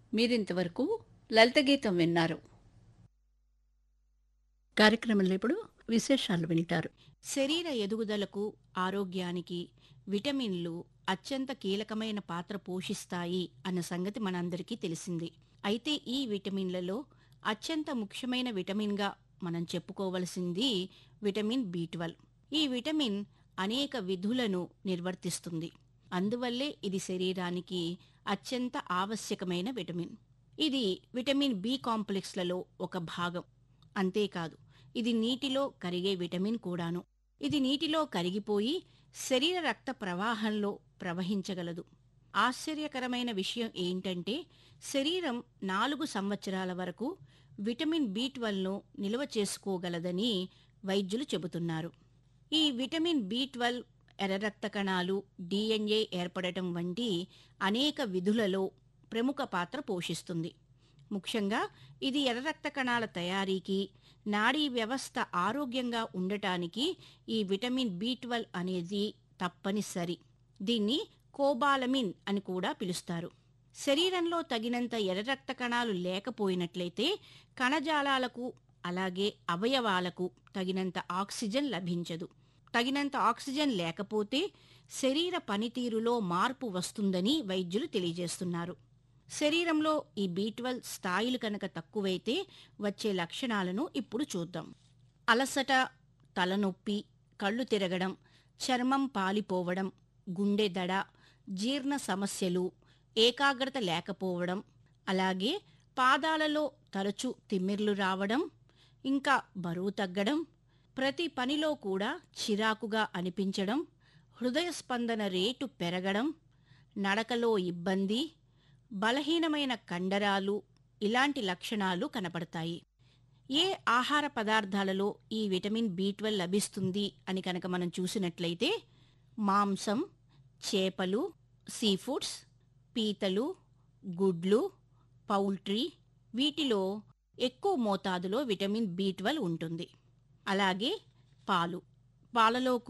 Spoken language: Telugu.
మీరింతవరకు లలిత గీతం విన్నారు కార్యక్రమంలో ఇప్పుడు విశేషాలు వింటారు శరీర ఎదుగుదలకు ఆరోగ్యానికి విటమిన్లు అత్యంత కీలకమైన పాత్ర పోషిస్తాయి అన్న సంగతి మనందరికీ తెలిసింది అయితే ఈ విటమిన్లలో అత్యంత ముఖ్యమైన విటమిన్గా మనం చెప్పుకోవలసింది విటమిన్ బి ఈ విటమిన్ అనేక విధులను నిర్వర్తిస్తుంది అందువల్లే ఇది శరీరానికి అత్యంత ఆవశ్యకమైన విటమిన్ ఇది విటమిన్ బి కాంప్లెక్స్లలో ఒక భాగం అంతేకాదు ఇది నీటిలో కరిగే విటమిన్ కూడాను ఇది నీటిలో కరిగిపోయి శరీర రక్త ప్రవాహంలో ప్రవహించగలదు ఆశ్చర్యకరమైన విషయం ఏంటంటే శరీరం నాలుగు సంవత్సరాల వరకు విటమిన్ బి ట్వెల్వ్ను నిల్వ చేసుకోగలదని వైద్యులు చెబుతున్నారు ఈ విటమిన్ బి ట్వెల్వ్ ఎర్ర రక్త కణాలు డిఎన్ఏ ఏర్పడటం వంటి అనేక విధులలో ప్రముఖ పాత్ర పోషిస్తుంది ముఖ్యంగా ఇది ఎర్ర రక్త కణాల తయారీకి నాడీ వ్యవస్థ ఆరోగ్యంగా ఉండటానికి ఈ విటమిన్ బి ట్వెల్వ్ అనేది తప్పనిసరి దీన్ని కోబాలమిన్ అని కూడా పిలుస్తారు శరీరంలో తగినంత ఎర్ర రక్త కణాలు లేకపోయినట్లయితే కణజాలాలకు అలాగే అవయవాలకు తగినంత ఆక్సిజన్ లభించదు తగినంత ఆక్సిజన్ లేకపోతే శరీర పనితీరులో మార్పు వస్తుందని వైద్యులు తెలియజేస్తున్నారు శరీరంలో ఈ బి స్థాయిలు కనుక తక్కువైతే వచ్చే లక్షణాలను ఇప్పుడు చూద్దాం అలసట తలనొప్పి కళ్ళు తిరగడం చర్మం పాలిపోవడం గుండె దడ జీర్ణ సమస్యలు ఏకాగ్రత లేకపోవడం అలాగే పాదాలలో తరచు తిమ్మిర్లు రావడం ఇంకా బరువు తగ్గడం ప్రతి పనిలో కూడా చిరాకుగా అనిపించడం హృదయ స్పందన రేటు పెరగడం నడకలో ఇబ్బంది బలహీనమైన కండరాలు ఇలాంటి లక్షణాలు కనపడతాయి ఏ ఆహార పదార్థాలలో ఈ విటమిన్ బి లభిస్తుంది అని కనుక మనం చూసినట్లయితే మాంసం చేపలు సీ ఫుడ్స్ పీతలు గుడ్లు పౌల్ట్రీ వీటిలో ఎక్కువ మోతాదులో విటమిన్ బి ఉంటుంది అలాగే పాలు పాలలో